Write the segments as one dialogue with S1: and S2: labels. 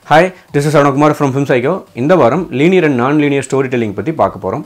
S1: hi this is Arunakumar from film psycho இந்த வாரம் linear and non linear storytelling பற்றி பார்க்க போகிறோம்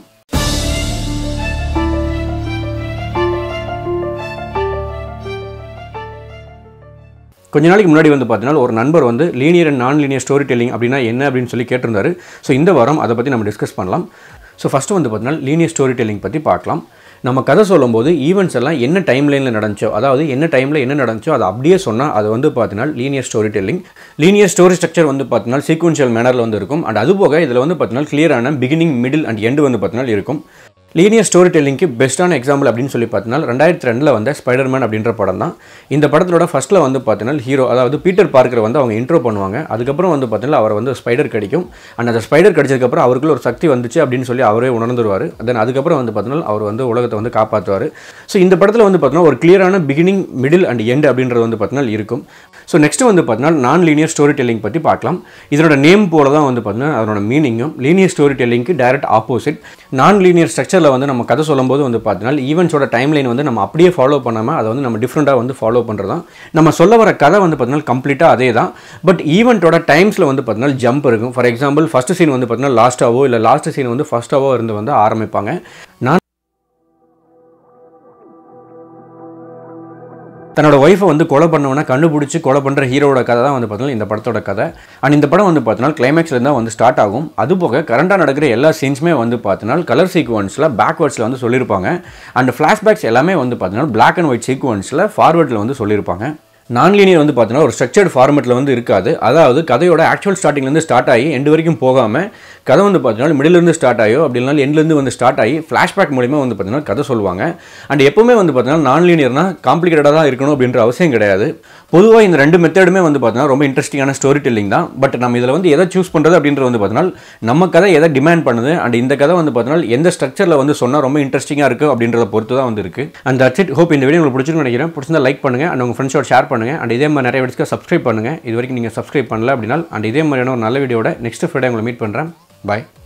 S1: கொஞ்ச நாளைக்கு முன்னாடி வந்து பார்த்தீங்கன்னா ஒரு நண்பர் வந்து linear and non linear storytelling அப்படின்னா என்ன அப்படின்னு சொல்லி கேட்டிருந்தாரு ஸோ இந்த வாரம் அதை பற்றி நம்ம டிஸ்கஸ் பண்ணலாம் ஸோ ஃபஸ்ட்டு வந்து பார்த்தீங்கன்னா லீனியர் ஸ்டோரி டெல்லிங் பற்றி பார்க்கலாம் நம்ம கதை சொல்லும்போது ஈவெண்ட்ஸ் எல்லாம் என்ன டைம் லைனில் நடந்துச்சோ அதாவது என்ன டைமில் என்ன நடந்துச்சோ அதை அப்படியே சொன்னால் அது வந்து பார்த்தீங்கன்னா linear storytelling linear story structure வந்து பார்த்தீங்கன்னா சீக்வன்ஷியல் மேனரில் வந்து இருக்கும் அண்ட் அது போக இதில் வந்து பார்த்தீங்கன்னா கிளியரான பிகினிங் மிடில் அண்ட் எண்டு வந்து பார்த்தீங்கன்னா இருக்கும் லீனியர் ஸ்டோரி டெல்லிங்க்கு பெஸ்ட்டான எக்ஸாம்பிள் அப்படின்னு சொல்லி பார்த்தீங்கன்னா ரெண்டாயிரத்தி ரெண்டில் வந்த ஸ்பைடர்மேன் அப்படின்ற படம் தான் இந்த படத்தோட ஃபஸ்ட்டில் வந்து பார்த்தீங்கன்னா ஹீரோ அதாவது பீட்டர் பார்க்கர் வந்து அவங்க இன்ட்ரோ பண்ணுவாங்க அதுக்கப்புறம் வந்து பார்த்தீங்கன்னா அவர் வந்து ஸ்பைடர் கிடைக்கும் அண்ட் அந்த ஸ்பைடர் கிடைச்சதுக்கப்புறம் அவருக்குள்ள ஒரு சக்தி வந்துச்சு அப்படின்னு சொல்லி அவரே உணர்ந்துருவார் தென் அதுக்கப்புறம் வந்து பார்த்தீங்கன்னா அவர் வந்து உலகத்தை வந்து காப்பாற்றுவார் ஸோ இந்த படத்தில் வந்து பார்த்தீங்கன்னா ஒரு கிளியரான பிகினிங் மிடில் அண்ட் எண்ட் அப்படின்றது வந்து பார்த்தீங்கன்னா இருக்கும் ஸோ நெக்ஸ்ட் வந்து பார்த்தீங்கன்னா நான் லீனியர் ஸ்டோரி டெல்லிங் பற்றி பார்க்கலாம் இதனோட நேம் போல தான் வந்து பார்த்தீங்கன்னா அதனோட மீனிங்கும் லீனியர் ஸ்டோரி டெல்லிங்க்கு டைரக்ட் ஆப்போசிட் நான் லீனியர் ஸ்ட்ரக்சரில் வந்து நம்ம கதை சொல்லும்போது வந்து பார்த்தீங்கன்னா ஈவெண்ட்ஸோட டைம் லைன் வந்து நம்ம அப்படியே ஃபாலோ பண்ணாமல் அதை வந்து நம்ம டிஃப்ரெண்ட்டாக வந்து ஃபாலோ பண்ணுறது தான் நம்ம சொல்ல வர கதை வந்து பார்த்தீங்கன்னா கம்ப்ளீட்டாக அதே தான் பட் ஈவெண்ட்டோட டைம்ஸில் வந்து பார்த்தீங்கன்னா ஜம்ப் இருக்கும் ஃபார் எக்ஸாம்பிள் ஃபஸ்ட் சீன் வந்து பார்த்தீங்கன்னா லாஸ்ட்டாவோ இல்லை லாஸ்ட் சீன் வந்து ஃபஸ்ட்டாவோ இருந்து வந்து ஆரம்பிப்பாங்க நான் தன்னோட ஒய்ஃபை வந்து கொலை பண்ணவனை கண்டுபிடிச்சி கொலை பண்ணுற ஹீரோட கதை தான் வந்து பார்த்தீங்கன்னா இந்த படத்தோட கதை அண்ட் இந்த படம் வந்து பார்த்தீங்கன்னா கிளைமேக்ஸில் தான் வந்து ஸ்டார்ட் ஆகும் அது போக கரண்டாக நடக்கிற எல்லா சீன்ஸுமே வந்து பார்த்தீங்கன்னா கலர் சீக்வன்ஸில் பேக்வேர்ட்ஸில் வந்து சொல்லியிருப்பாங்க அண்ட் ஃப்ளாஷ்பேக்ஸ் எல்லாமே வந்து பார்த்தீங்கன்னா பிளாக் அண்ட் ஒயிட் சீக்வன்ஸில் ஃபார்வேர்டில் வந்து சொல்லியிருப்பாங்க நான் லீனியர் வந்து பார்த்தீங்கன்னா ஒரு ஸ்ட்ரக்சர்ட் ஃபார்மெட்டில் வந்து இருக்காது அதாவது கதையோட ஆக்சுவல் ஸ்டார்டிங்லேருந்து ஸ்டார்ட் ஆகி எண்டு வரைக்கும் போகாமல் கதை வந்து பார்த்தீங்கன்னா மிடிலேருந்து ஸ்டார்ட் ஆகியோ அப்படி இல்லைனாலும் எண்ட்லேருந்து வந்து ஸ்டார்ட் ஆகி ஃப்ளாஷ்பேக் மூலிமா வந்து பார்த்தீங்கன்னா கதை சொல்லுவாங்க அண்ட் எப்பவுமே வந்து பார்த்தீங்கன்னா நான் லீனியர்னா காம்ப்ளிகேட்டடாக தான் இருக்கணும் அப்படின்ற அவசியம் கிடையாது பொதுவாக இந்த ரெண்டு மெத்தடுமே வந்து பார்த்தீங்கன்னா ரொம்ப இன்ட்ரெஸ்டிங்கான ஸ்டோரி டெல்லிங் தான் பட் நம்ம இதில் வந்து எதை சூஸ் பண்ணுறது அப்படின்றது வந்து பார்த்தீங்கன்னா நம்ம கதை எதை டிமாண்ட் பண்ணுது அண்ட் இந்த கதை வந்து பார்த்தீங்கன்னா எந்த ஸ்ட்ரக்சரில் வந்து சொன்னால் ரொம்ப இன்ட்ரெஸ்டிங்காக இருக்குது அப்படின்றத பொறுத்து தான் வந்து இருக்குது அண்ட் தட்ஸ் இட் ஹோப் இந்த வீடியோ உங்களுக்கு பிடிச்சிருக்குன்னு நினைக்கிறேன் பிடிச்சிருந்தா லைக் பண்ணுங்கள் அண்ட் உங்கள் ஃப்ரெண்ட்ஸோட ஷேர் பண்ணுங்கள் அண்ட் இதே மாதிரி நிறைய வீடியோஸ்க்கு சப்ஸ்கிரைப் பண்ணுங்கள் இது வரைக்கும் நீங்கள் சப்ஸ்கிரைப் பண்ணல அப்படின்னா அண்ட் இதே மாதிரியான ஒரு நல்ல வீடியோட நெக்ஸ்ட் ஃப்ரைடே உங்களை மீட் பண்ணுறேன் பாய்